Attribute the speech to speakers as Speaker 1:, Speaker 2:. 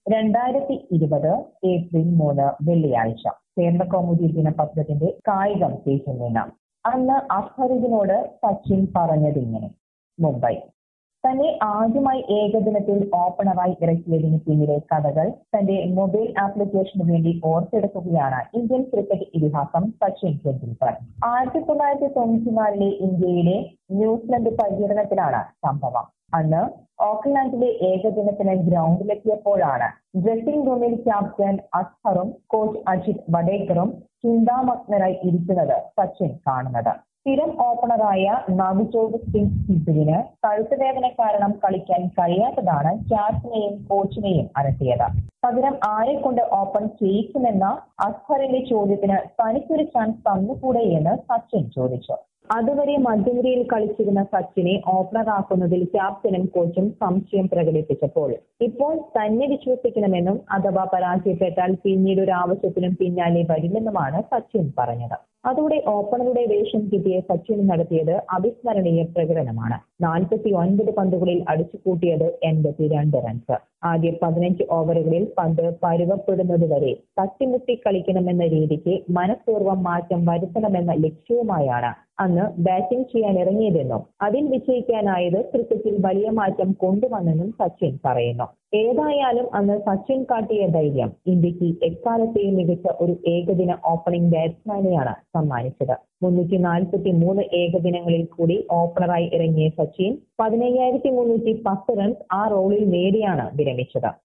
Speaker 1: രണ്ടായിരത്തി ഇരുപത് ഏപ്രിൽ മൂന്ന് വെള്ളിയാഴ്ച കേരള കൗമുദി ദിനപത്രത്തിന്റെ കായികം പേജിൽ നിന്ന് അന്ന് അസ്ഹറുദ്ദീനോട് സച്ചിൻ പറഞ്ഞതിങ്ങനെ മുംബൈ തന്നെ ആദ്യമായി ഏകദിനത്തിൽ ഓപ്പണറായി ഇറക്കിയതിന് പിന്നിലെ കഥകൾ തന്റെ മൊബൈൽ ആപ്ലിക്കേഷന് വേണ്ടി ഓർത്തെടുക്കുകയാണ് ഇന്ത്യൻ ക്രിക്കറ്റ് ഇതിഹാസം സച്ചിൻ ടെണ്ടുൽക്കർ ആയിരത്തി തൊള്ളായിരത്തി തൊണ്ണൂറ്റിനാലിലെ ഇന്ത്യയിലെ ന്യൂസിലൻഡ് പര്യടനത്തിലാണ് സംഭവം അന്ന് ഓക്ലാൻഡിലെ ഏകദിനത്തിന് ഗ്രൗണ്ടിലെത്തിയപ്പോഴാണ് ഡ്രസ്സിംഗ് റൂമിൽ ക്യാപ്റ്റൻ അസ്ഹറും കോച്ച് അജിത് വഡേക്കറും ചിന്താമഗ്നരായി ഇരിക്കുന്നത് സച്ചിൻ കാണുന്നത് സ്ഥിരം ഓപ്പണറായ നവജോത് സിംഗ് സിദ്ധുവിന് കഴുത്തുവേദന കാരണം കളിക്കാൻ കഴിയാത്തതാണ് ക്യാപ്റ്റനെയും കോച്ചിനെയും അലട്ടിയത് പകരം ആരെ കൊണ്ട് ഓപ്പൺ ചെയ്യിക്കുമെന്ന അസ്ഹറിന്റെ ചോദ്യത്തിന് തനിക്കൊരു ചാൻസ് തന്നുകൂടെ എന്ന് സച്ചിൻ ചോദിച്ചു അതുവരെ മധ്യനിരയിൽ കളിച്ചിരുന്ന സച്ചിനെ ഓപ്പണറാക്കുന്നതിൽ ക്യാപ്റ്റനും കോച്ചും സംശയം പ്രകടിപ്പിച്ചപ്പോൾ ഇപ്പോൾ തന്നെ വിശ്വസിക്കണമെന്നും അഥവാ പരാജയപ്പെട്ടാൽ പിന്നീട് ഒരു ആവശ്യത്തിനും പിന്നാലെ വരുമെന്നുമാണ് സച്ചിൻ പറഞ്ഞത് അതോടെ ഓപ്പണറുടെ വേഷം കിട്ടിയ സച്ചിൻ നടത്തിയത് അവിസ്മരണീയ പ്രകടനമാണ് നാൽപ്പത്തി ഒൻപത് പന്തുകളിൽ അടിച്ചുകൂട്ടിയത് എൺപത്തി രണ്ട് റൺസ് ആദ്യ പതിനഞ്ച് ഓവറുകളിൽ പന്ത് പരുവപ്പെടുന്നതുവരെ തട്ടിമുട്ടി കളിക്കണമെന്ന രീതിക്ക് മനഃപൂർവ്വം മാറ്റം വരുത്തണമെന്ന ലക്ഷ്യവുമായാണ് അന്ന് ബാറ്റിംഗ് ചെയ്യാൻ ഇറങ്ങിയതെന്നും അതിൽ വിജയിക്കാനായത് ക്രിക്കറ്റിൽ വലിയ മാറ്റം കൊണ്ടുവന്നെന്നും സച്ചിൻ പറയുന്നു ഏതായാലും അന്ന് സച്ചിൻ കാട്ടിയ ധൈര്യം ഇന്ത്യക്ക് എക്കാലത്തെയും മികച്ച ഒരു ഏകദിന ഓപ്പണിംഗ് ബാറ്റ്സ്മാനെയാണ് സമ്മാനിച്ചത് മുന്നൂറ്റി നാൽപ്പത്തി മൂന്ന് ഏകദിനങ്ങളിൽ കൂടി ഓപ്പണറായി ഇറങ്ങിയ സച്ചിൻ പതിനയ്യായിരത്തി മുന്നൂറ്റി പത്ത് റൺസ് ആ റോളിൽ നേടിയാണ് വിരമിച്ചത്